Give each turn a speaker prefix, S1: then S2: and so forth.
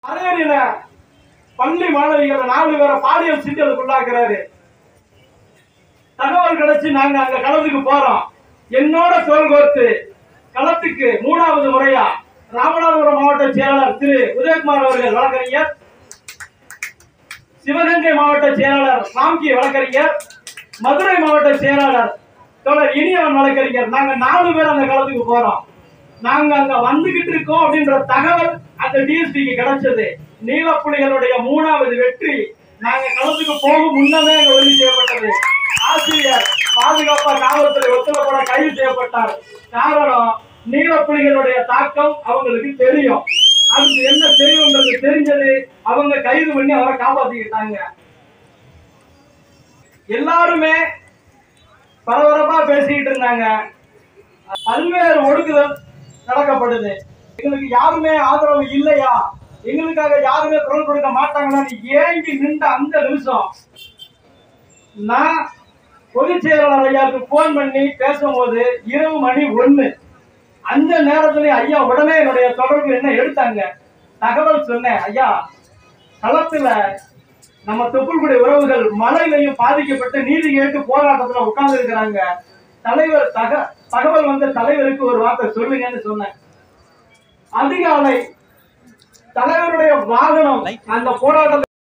S1: அரையறியில பள்ளி மாணவிகள் நாலு பேரை பாலியல் சிக்கலுக்கு உள்ளாக்குறாரு தகவல் கிடைச்சு நாங்க அங்க களத்துக்கு போறோம் என்னோட தோல் கோர்த்து களத்துக்கு மூணாவது முறையா ராமநாதபுரம் மாவட்ட செயலாளர் திரு உதயகுமார் அவர்கள் வழக்கறிஞர் சிவகங்கை மாவட்ட செயலாளர் ராம்கி வழக்கறிஞர் மதுரை மாவட்ட செயலாளர் தோழர் இனியவன் வழக்கறிஞர் நாங்க நாலு பேர் அந்த களத்துக்கு போறோம் நாங்க அங்க வந்துகிட்டு இருக்கோம் அப்படின்ற தகவல் அந்த டிஎஸ்பிக்கு கிடைச்சது நீலப்புலிகளுடைய மூணாவது வெற்றி நாங்க களத்துக்கு போகும் முன்னமே அங்க உறுதி செய்யப்பட்டது ஆசிரியர் பாதுகாப்பா காவல்துறை ஒத்துழைப்போட கைது செய்யப்பட்டார் காரணம் நீலப்புலிகளுடைய தாக்கம் அவங்களுக்கு தெரியும் அதுக்கு என்ன தெரியும்ன்றது தெரிஞ்சது அவங்க கைது பண்ணி அவரை காப்பாத்திக்கிட்டாங்க எல்லாருமே பரபரப்பா பேசிக்கிட்டு இருந்தாங்க பல்வேறு ஒடுக்குதல் நடக்கப்படுது எங்களுக்கு யாருமே ஆதரவு இல்லையா எங்களுக்காக யாருமே குரல் கொடுக்க மாட்டாங்களான்னு ஏங்கி நின்ற அந்த நிமிஷம் நான் பொதுச் செயலாளர் ஐயாவுக்கு போன் பண்ணி பேசும்போது இரவு மணி ஒண்ணு அந்த நேரத்துல ஐயா உடனே என்னுடைய தொடர்பு என்ன எடுத்தாங்க தகவல் சொன்னேன் ஐயா களத்துல நம்ம தொப்புள்குடி உறவுகள் மழையிலையும் பாதிக்கப்பட்டு நீதி கேட்டு போராட்டத்துல உட்கார்ந்து இருக்கிறாங்க தலைவர் தக தகவல் வந்த தலைவருக்கு ஒரு வார்த்தை சொல்லுங்கன்னு சொன்னேன் அதிகாலை தலைவருடைய வாகனம் அந்த போராட்டத்தை